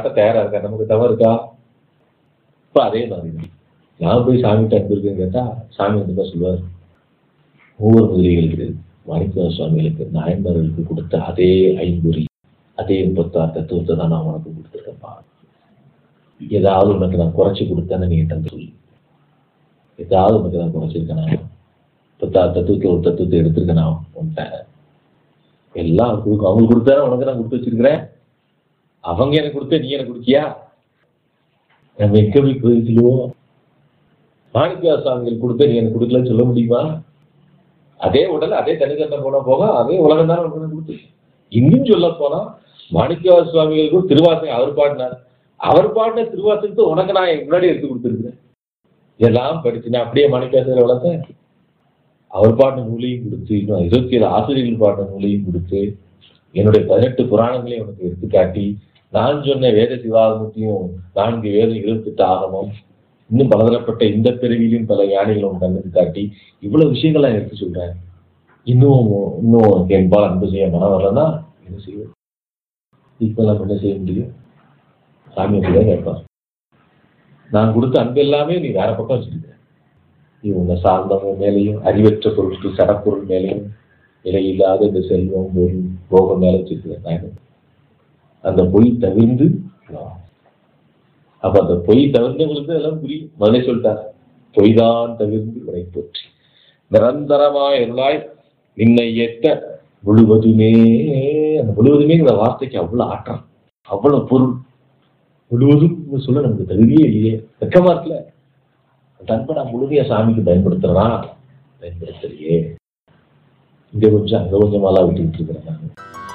காட்ட தயாரா இருக்கா நமக்கு தவறு இருக்கா இப்ப அதே மாதிரி நான் போய் சாமிகிட்ட அன்பு இருக்குன்னு கேட்டா சாமி வந்து என்ன சொல்லுவார் ஒவ்வொரு முதலிகளுக்கு மாணிக்க சுவாமிகளுக்கு நாயன்மார்களுக்கு கொடுத்த அதே ஐம்பொறி அதே முப்பத்தாறு தத்துவத்தை தான் நான் உனக்கு கொடுத்துருக்கேன்ப்பா ஏதாவது உனக்கு நான் குறைச்சி கொடுத்தேன்னு நீ என்கிட்ட சொல்லு ஏதாவது உனக்கு நான் குறைச்சிருக்கேனா முப்பத்தாறு தத்துவத்தில் ஒரு தத்துவத்தை எடுத்திருக்கேனா உன்கிட்ட எல்லாம் அவங்களுக்கு அவங்களுக்கு கொடுத்தா உனக்கு நான் கொடுத்து வச்சிருக்கிறேன் அவங்க எனக்கு கொடுத்த நீ எனக்கு கொடுக்கியா நம்ம எங்க போய் கோயில் சொல்லுவோம் மாணிக்கா சுவாமிகள் கொடுத்த நீ எனக்கு கொடுக்கலன்னு சொல்ல முடியுமா அதே உடல் அதே தனித்தன்மை போனா போக அதே உலகம் தானே உனக்கு நான் கொடுத்து இன்னும் சொல்ல போனா மாணிக்கா சுவாமிகளுக்கும் திருவாசகம் அவர் பாடினார் அவர் பாடின திருவாசகத்தை உனக்கு நான் முன்னாடி எடுத்து கொடுத்துருக்கிறேன் எல்லாம் படிச்சு நான் அப்படியே மாணிக்காசர் வளர்த்தேன் அவர் பாடின நூலையும் கொடுத்து இன்னும் இருபத்தி ஏழு ஆசிரியர்கள் பாடின நூலையும் கொடுத்து என்னுடைய பதினெட்டு புராணங்களையும் உனக்கு எடுத்து காட்டி நான் சொன்ன வேத சிவாகமத்தையும் நான்கு வேதம் இருபத்தெட்டு ஆகமம் இன்னும் பலதரப்பட்ட இந்த பிறவியிலும் பல ஞானிகளும் கண்ணுக்கு காட்டி இவ்வளவு விஷயங்கள் நான் எடுத்து சொல்றேன் இன்னும் இன்னும் என்பால் அன்பு செய்ய மனம் வரலன்னா என்ன செய்வோம் இப்ப நம்ம என்ன செய்ய முடியும் சாமி அப்படிதான் கேட்பார் நான் கொடுத்த அன்பு எல்லாமே நீ வேற பக்கம் வச்சிருக்க நீ உன்னை சார்ந்தவங்க மேலேயும் அறிவற்ற பொருட்கள் சடப்பொருள் மேலேயும் விலையில்லாத இந்த செல்வம் பொருள் போகம் மேல வச்சிருக்கிறேன் நான் என்ன? அந்த பொய் தவிர்ந்து வா. அப்ப அந்த பொய் தவிர்ந்தவங்களுக்கு எல்லாம் புரியும் முதலே சொல்லிட்டார் பொய் தான் தவிர்ந்து உரை போற்றி நிரந்தரமாய் அருளாய் நின்னை ஏற்ற முழுவதுமே அந்த முழுவதுமேங்கிற வார்த்தைக்கு அவ்வளவு ஆற்றம் அவ்வளவு பொருள் முழுவதும் சொல்ல நமக்கு தகுதியே இல்லையே வெக்கமா இருக்குல்ல அந்த அன்பை நான் முழுமையா சாமிக்கு பயன்படுத்துறேனா பயன்படுத்தலையே இங்க கொஞ்சம் அங்க கொஞ்சமாலாம் விட்டுக்கிட்டு இருக்கிறேன் நான்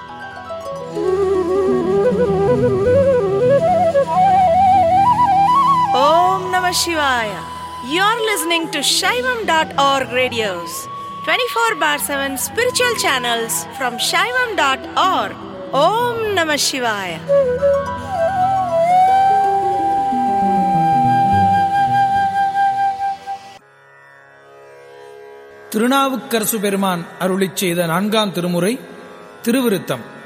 Om Namah Shivaya. You're listening to Shaivam.org radios, 24 bar 7 spiritual channels from Shaivam.org. Om Namah Shivaya. Thirunavukkarasu பெருமான் அருளிச் செய்த நான்காம் திருமுறை திருவிருத்தம்